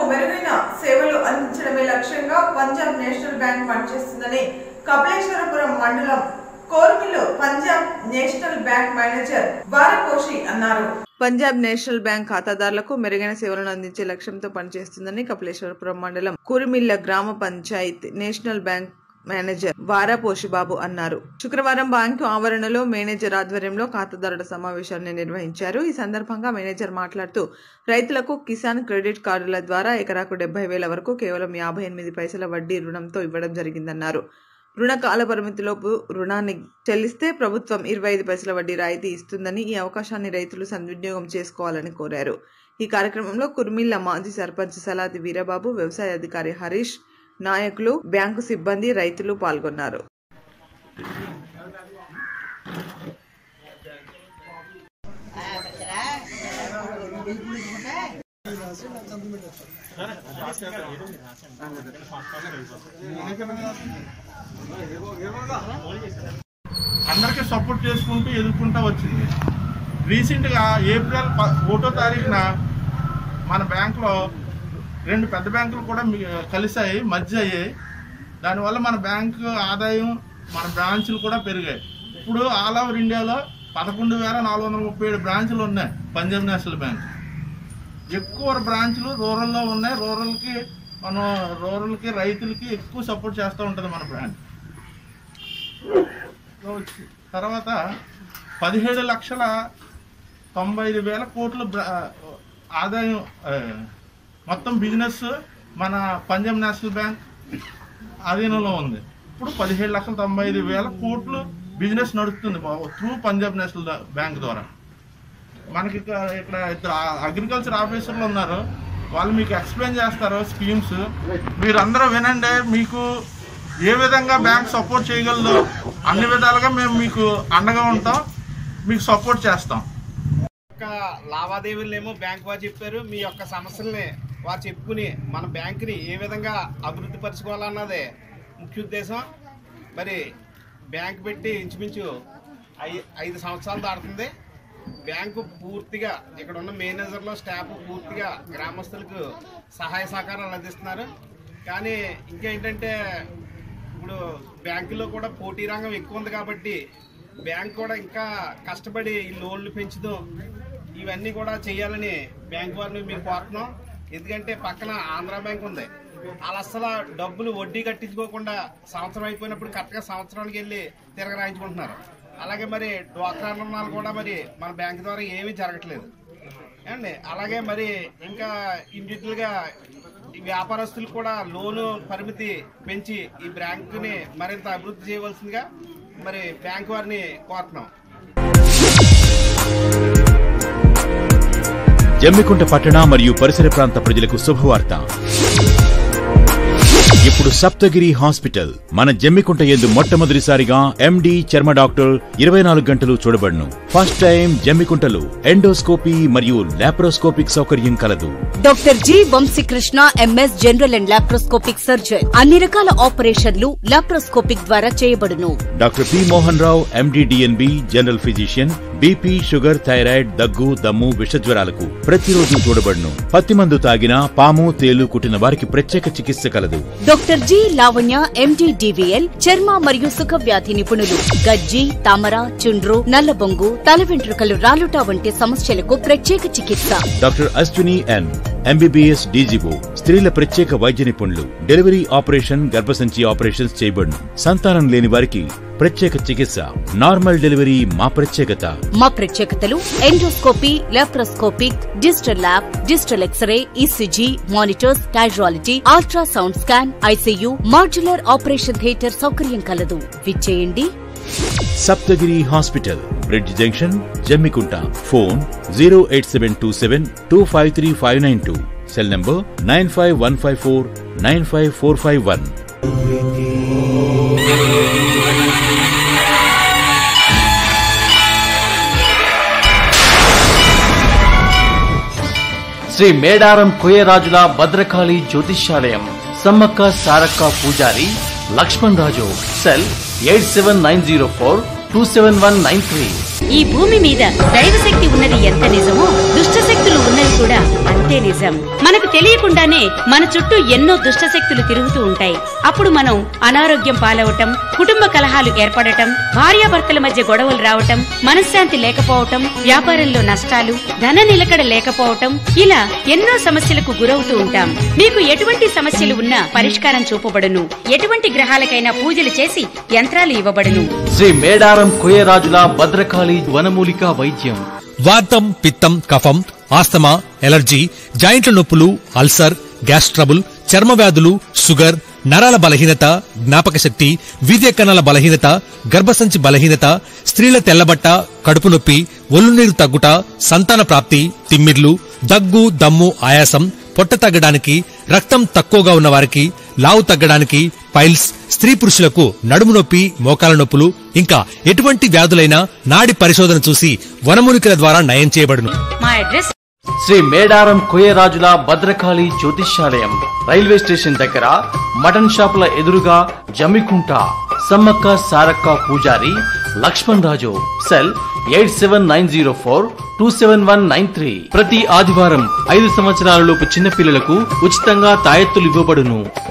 మెరుగైన సేవలు అందించడమే లక్ష్యంగా పంజాబ్ నేషనల్ బ్యాంక్ పనిచేస్తుందని కపిలేశ్వరపురం మండలం కోర్మిలో Punjab national bank manager Varakoshi అన్నారు పంజాబ్ నేషనల్ బ్యాంక్ ఖాతాదారులకు మెరుగైన సేవలను అందించే లక్ష్యంతో పనిచేస్తుందని కపిలేశ్వరపురం మండలం కురిమిల్ల గ్రామ panchayat national bank manager Varaposhibabu అన్నారు శుక్రవారం బ్యాంకు ఆవరణలో మేనేజర్ ఆధ్వర్యంలో ఖాతాదారుల సమావేశాన్ని నిర్వహించారు ఈ సందర్భంగా మేనేజర్ మాట్లాడుతూ రైతులకు కిసాన్ క్రెడిట్ కార్డుల ద్వారా ఎకరాకు డెబ్బై వేల వరకు కేవలం యాభై ఎనిమిది పైసల వడ్డీ రుణంతో ఇవ్వడం జరిగిందన్నారు రుణ కాల పరిమితిలోపు రుణాన్ని చెల్లిస్తే ప్రభుత్వం ఇరవై ఐదు పైసల వడ్డీ రాయితీ ఇస్తుందని ఈ అవకాశాన్ని రైతులు సద్వినియోగం చేసుకోవాలని కోరారు ఈ కార్యక్రమంలో కుర్మిల్ల మాజీ సర్పంచ్ సలాది వీరబాబు వ్యవసాయ అధికారి హరీష్ నాయకులు బ్యాంకు సిబ్బంది రైతులు పాల్గొన్నారు అందరికీ సపోర్ట్ చేసుకుంటూ ఎదుర్కొంటూ వచ్చింది రీసెంట్గా ఏప్రిల్ ప- ఒకటో తారీఖున మన బ్యాంకులో రెండు పెద్ద బ్యాంకులు కూడా మీ- కలిశాయి మధ్య అయ్యాయి దానివల్ల మన బ్యాంకు ఆదాయం మన బ్రాంచులు కూడా పెరిగాయి ఇప్పుడు ఆల్ ఓవర్ ఇండియాలో పదకొండు వేల నాలుగు వందల ముప్పై ఏడు బ్రాంచులు ఉన్నాయి పంజాబ్ నేషనల్ బ్యాంక్ ఎక్కువ బ్రాంచ్లు రూరల్లో ఉన్నాయి రూరల్కి మనం రూరల్కి రైతులకి ఎక్కువ సపోర్ట్ చేస్తూ ఉంటుంది మన బ్రాంచ్ తర్వాత పదిహేడు లక్షల తొంభై ఐదు వేల కోట్ల బ్ర- ఆదాయం ఆ, మొత్తం బిజినెస్ మన పంజాబ్ నేషనల్ బ్యాంక్ ఆధీనంలో ఉంది ఇప్పుడు పదిహేడు లక్షల తొంభై ఐదు వేల కోట్లు బిజినెస్ నడుస్తుంది త్రూ పంజాబ్ నేషనల్ బ్యాంక్ ద్వారా మనకి ఇక్కడ ఇక్కడ ఇద్దరు అగ్రికల్చర్ ఆఫీసర్లు ఉన్నారు వాళ్ళు మీకు ఎక్స్ప్లెయిన్ చేస్తారు స్కీమ్స్ మీరందరూ వినండి మీకు ఏ విధంగా బ్యాంక్ సపోర్ట్ చేయగలదో అన్ని విధాలుగా మేము మీకు అండగా ఉంటాం మీకు సపోర్ట్ చేస్తాం యొక్క లావాదేవీలనేమో బ్యాంక్ వారు చెప్పారు మీ యొక్క సమస్యల్ని వారు చెప్పుకుని మన బ్యాంకుని ఏ విధంగా అభివృద్ధి పరచుకోవాలన్నదే ముఖ్య ఉద్దేశం మరి బ్యాంక్ పెట్టి ఇంచుమించు ఐ ఐదు సంవత్సరాలు దాటుతుంది బ్యాంకు పూర్తిగా ఇక్కడ ఉన్న మేనేజర్లు స్టాఫ్ పూర్తిగా గ్రామస్తులకు సహాయ సహకారాలు అందిస్తున్నారు కానీ ఇంకేంటంటే ఇప్పుడు బ్యాంకులో కూడా పోటీ రంగం ఎక్కువ ఉంది కాబట్టి బ్యాంక్ కూడా ఇంకా కష్టపడి ఈ లోన్లు పెంచుదాం ఇవన్నీ కూడా చేయాలని బ్యాంక్ వారిని మేము కోరుతున్నాం ఎందుకంటే పక్కన ఆంధ్ర బ్యాంక్ ఉంది వాళ్ళు అసలు డబ్బులు వడ్డీ కట్టించుకోకుండా సంవత్సరం అయిపోయినప్పుడు కరెక్ట్గా సంవత్సరానికి వెళ్ళి తిరగరాయించుకుంటున్నారు అలాగే మరి డ్వాక్రా రుణాలు కూడా మరి మన బ్యాంక్ ద్వారా ఏమీ జరగట్లేదు ఏమండి అలాగే మరి ఇంకా ఇండివిజువల్గా ఈ వ్యాపారస్తులు కూడా లోను పరిమితి పెంచి ఈ బ్యాంకుని మరింత అభివృద్ధి చేయవలసిందిగా మరి బ్యాంక్ వారిని కోరుతున్నాం జమ్మికుంట పట్టణ మరియు పరిసర ప్రాంత ప్రజలకు శుభవార్త ఇప్పుడు సప్తగిరి హాస్పిటల్ మన జమ్మికుంట ఎందు మొట్టమొదటిసారిగా ఎండి చర్మ డాక్టర్ ఇరవై నాలుగు గంటలు చూడబడును ఫస్ట్ టైం జమ్మికుంటలో ఎండోస్కోపీ మరియు లాప్రోస్కోపిక్ సౌకర్యం కలదు doctor G Vamsikrishna MS general and laparoscopic surgeon అన్ని రకాల ఆపరేషన్లు లాప్రోస్కోపిక్ ద్వారా చేయబడును doctor P Mohan Rao MD DNB general physician BP sugar thyroid దగ్గు దమ్ము విషజ్వరాలకు ప్రతిరోజు చూడబడును పత్తి మందు తాగినా పాము తేలు కుట్టిన వారికి ప్రత్యేక చికిత్స కలదు doctor G Lavanya MD DVL చర్మ మరియు సుఖ వ్యాధి నిపుణులు గజ్జి తామర చుండ్రు నల్లబొంగు తల వెంట్రుకలు రాలుట వంటి సమస్యలకు ప్రత్యేక చికిత్స doctor Ashwini N MBBS DGO స్త్రీల ప్రత్యేక వైద్య నిపుణులు డెలివరీ ఆపరేషన్ గర్భసంచి ఆపరేషన్స్ చేయబడును సంతానం లేని వారికి ప్రత్యేక చికిత్స నార్మల్ డెలివరీ మా ప్రత్యేకత మా ప్రత్యేకతలు endoscopy laparoscopic digital lab digital X ray ECG monitors casualty ultrasound scan ICU modular operation theatre సౌకర్యం కలదు విచ్చేయండి Saptagiri hospital bridge junction Jammikunta phone zero eight seven two seven two five three five nine two cell number nine five one five four nine five four five one Shri Medaram కోయరాజుల భద్రకాళి జ్యోతిష్యాలయం సమ్మక్క సారక్క పూజారి Laxman Raju cell eight seven nine zero four two seven one nine three ఈ భూమి మీద దైవశక్తి ఉన్నది ఎంత నిజమో దుష్ట శక్తులు ఉన్నది కూడా అంతే నిజం మనకు తెలియకుండానే మన చుట్టూ ఎన్నో దుష్ట శక్తులు తిరుగుతూ ఉంటాయి అప్పుడు మనం అనారోగ్యం పాలవటం కుటుంబ కలహాలు ఏర్పడటం భార్యాభర్తల మధ్య గొడవలు రావటం మనశ్శాంతి లేకపోవటం వ్యాపారంలో నష్టాలు ధన నిలకడ లేకపోవటం ఇలా ఎన్నో సమస్యలకు గురవుతూ ఉంటాం మీకు ఎటువంటి సమస్యలు ఉన్నా పరిష్కారం చూపబడును ఎటువంటి గ్రహాలకైనా పూజలు చేసి యంత్రాలు ఇవ్వబడును శ్రీ మేడారం కోయరాజుల భద్రకాళి వనమూలిక వైద్యం వాతం పిత్తం కఫం ఆస్తమా ఎలర్జీ జాయింట్ల నొప్పులు అల్సర్ గ్యాస్ ట్రబుల్ చర్మ వ్యాధులు షుగర్ నరాల బలహీనత జ్ఞాపక శక్తి వీర్య కణాల బలహీనత గర్భసంచి బలహీనత స్త్రీల తెల్లబట్ట కడుపు నొప్పి ఒళ్ళు నీరు తగ్గుట సంతాన ప్రాప్తి తిమ్మిర్లు దగ్గు దమ్ము ఆయాసం పొట్ట తగ్గడానికి రక్తం తక్కువగా ఉన్న వారికి లావు తగ్గడానికి పైల్స్ స్త్రీ పురుషులకు నడుము నొప్పి మోకాల నొప్పులు ఇంకా ఎటువంటి వ్యాధులైనా నాడి పరిశోధన చూసి వనమూలికల ద్వారా నయం చేయబడును మా అడ్రస్ శ్రీ మేడారం కోయరాజుల భద్రకాళి జ్యోతిష్యాలయం రైల్వే స్టేషన్ దగ్గర మటన్ షాపుల ఎదురుగా జమ్మికుంట సమ్మక్క సారక్క పూజారి Laxman Raju cell eight seven nine zero four two seven one nine three ప్రతి ఆదివారం ఐదు సంవత్సరాలలోపు చిన్నపిల్లలకు ఉచితంగా తాయెత్తులు ఇవ్వబడును